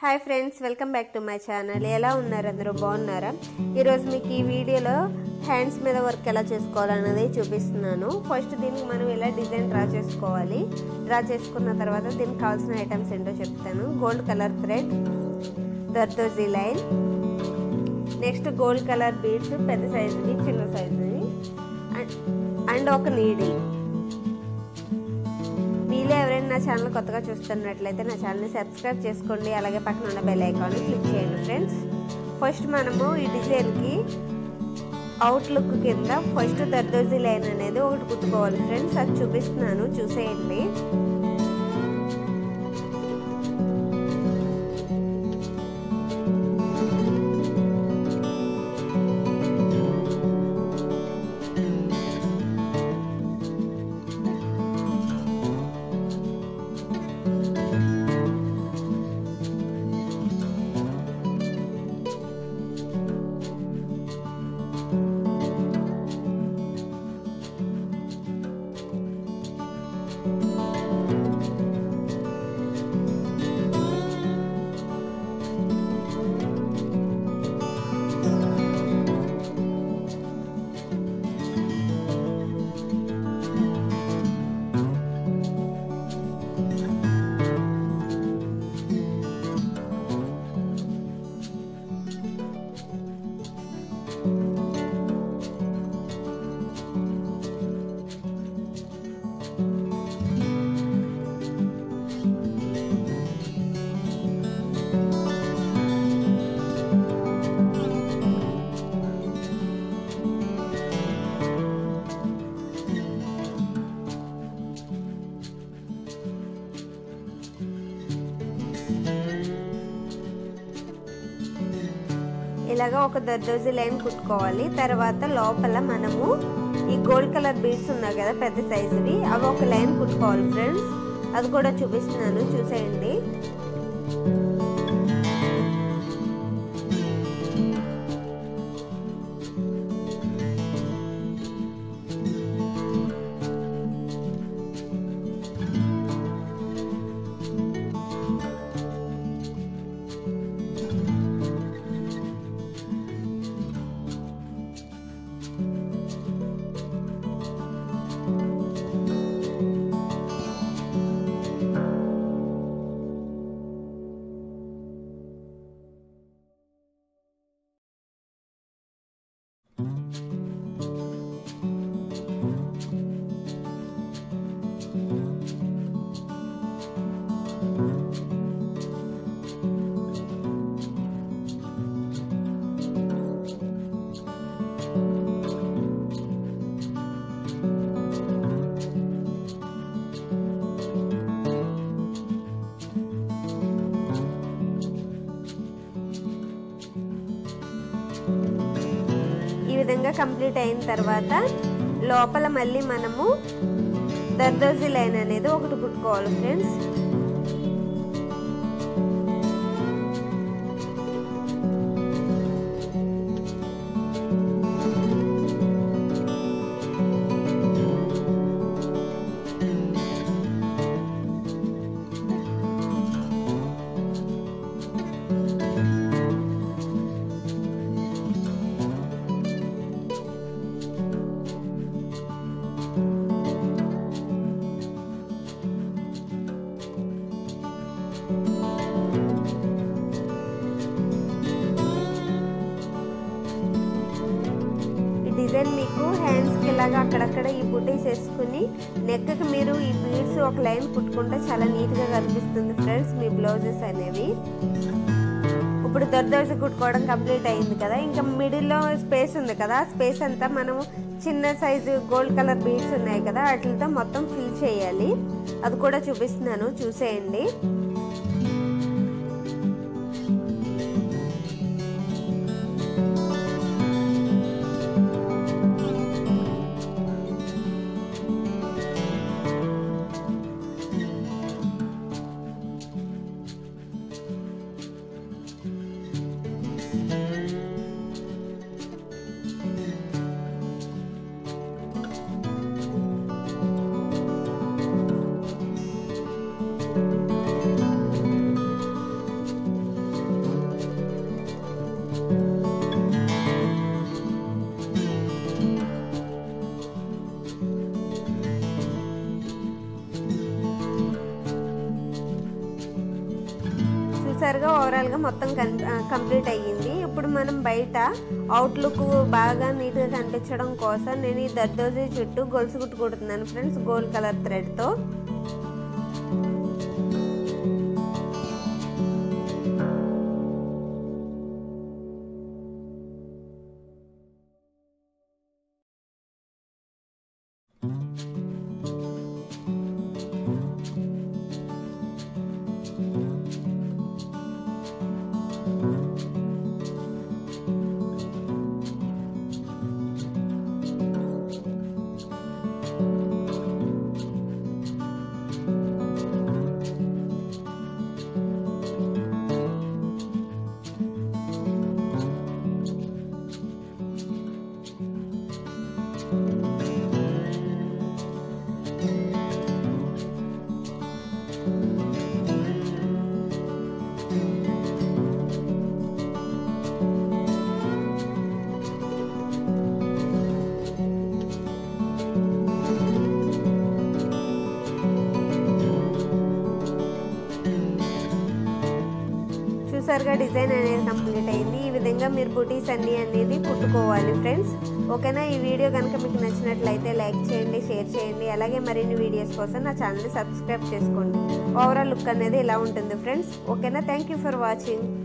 hi friends welcome back to my channel ఎలా ఉన్నారు అందరూ బాగున్నారా ఈరోజు మీకు ఈ వీడియోలో హ్యాండ్స్ మీద వర్క్ ఎలా చేసుకోవాలన్నది చూపిస్తున్నాను ఫస్ట్ దీనికి మనం ఇలా డిజైన్ డ్రా చేసుకోవాలి డ్రా చేసుకున్న తర్వాత దీనికి కావాల్సిన ఐటమ్స్ ఏంటో చెప్తాను గోల్డ్ కలర్ థ్రెడ్ దర్దోజీ line next gold colour beads పెద్ద సైజువి చిన్న సైజువి అండ్ ఒక నీడిల్ మీలో ఎవరైనా నా ఛానల్ కొత్తగా చూస్తున్నట్లయితే నా ఛానల్ని సబ్స్క్రైబ్ చేసుకోండి అలాగే పక్కన ఉన్న బెల్ ఐకాన్ని క్లిక్ చేయండి ఫ్రెండ్స్ ఫస్ట్ మనము ఈ డిజైన్కి అవుట్లుక్ కింద ఫస్ట్ దర్దోజీ లైన్ అనేది ఒకటి కుట్టుకోవాలి ఫ్రెండ్స్ అది చూపిస్తున్నాను చూసేయండి ఇలాగా ఒక దర్దోజీ లైన్ కుట్టుకోవాలి తర్వాత లోపల మనము ఈ గోల్డ్ కలర్ బీడ్స్ ఉన్నాయి కదా పెద్ద సైజువి అవి ఒక లైన్ కుట్టుకోవాలి ఫ్రెండ్స్ అది కూడా చూపిస్తున్నాను చూసేయండి ఈ విధంగా కంప్లీట్ అయిన తర్వాత లోపల మళ్ళీ మనము దర్దోజీ లైన్ అనేది ఒకటి కుట్టుకోవాలి ఫ్రెండ్స్ డిజైన్ మీకు హ్యాండ్స్కి ఇలాగా అక్కడక్కడ ఈ బుటీస్ వేసుకుని నెక్కి మీరు ఈ బీడ్స్ ఒక లైన్ కుట్టుకుంటే చాలా నీట్గా కనిపిస్తుంది ఫ్రెండ్స్ మీ బ్లౌజెస్ అనేవి ఇప్పుడు దొరదోస కుట్టుకోవడం కంప్లీట్ అయింది కదా ఇంకా మిడిల్లో స్పేస్ ఉంది కదా ఆ స్పేస్ అంతా మనము చిన్న సైజు గోల్డ్ కలర్ బీడ్స్ ఉన్నాయి కదా వాటితో మొత్తం ఫిల్ చేయాలి అది కూడా చూపిస్తున్నాను చూసేయండి చూసారుగా ఓవరాల్గా మొత్తం కన్ కంప్లీట్ అయ్యింది ఇప్పుడు మనం బయట అవుట్లుక్ బాగా నీట్గా కనిపించడం కోసం నేను ఈ దర్దోజీ చుట్టూ గొలుసు కుట్టుకుంటున్నాను ఫ్రెండ్స్ గోల్డ్ కలర్ థ్రెడ్తో చూసారుగా డిజైన్ అనేది కంప్లీట్ అయింది ఈ విధంగా మీరు బుటీస్ అన్ని అనేది కుట్టుకోవాలి ఫ్రెండ్స్ ఓకేనా ఈ వీడియో కనుక మీకు నచ్చినట్లయితే లైక్ చేయండి షేర్ చేయండి అలాగే మరిన్ని వీడియోస్ కోసం నా ఛానల్ని సబ్స్క్రైబ్ చేసుకోండి ఓవరాల్ లుక్ అనేది ఇలా ఉంటుంది ఫ్రెండ్స్ ఓకేనా థ్యాంక్ యూ ఫర్ వాచింగ్